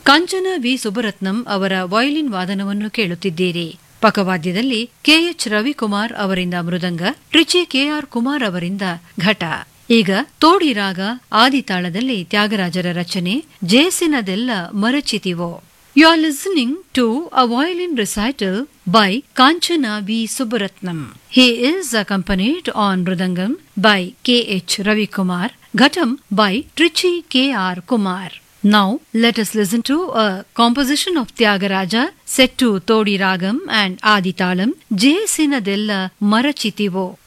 ಕಾಂಚನ V ಸುಬ್ಬರತ್ನಂ ಅವರ violin ವಾದನವನ್ನು ಕೇಳುತ್ತಿದ್ದೀರಿ ಪಕವಾದ್ಯದಲ್ಲಿ K H Ravikumar ಅವರಿಂದ ಮೃದಂಗ ಟ್ರಿಚಿ ಕೆಆರ್ ಕುಮಾರ್ ಅವರಿಂದ ಘಟ ಈಗ ತೋಡಿ ರಾಗ ಆದಿತಾಳದಲ್ಲಿ ತ್ಯಾಗರಾಜರ ರಚನೆ Jesinadella Marachitivo you are listening to a violin recital by Kanchana V. Subbaratnam. He is accompanied on Mridangam by K. H. Ravikumar, Ghatam by Trichy K. R. Kumar. Now, let us listen to a composition of Tyagaraja set to Todi Ragam and Aditalam, J. Sinadella Marachitivo.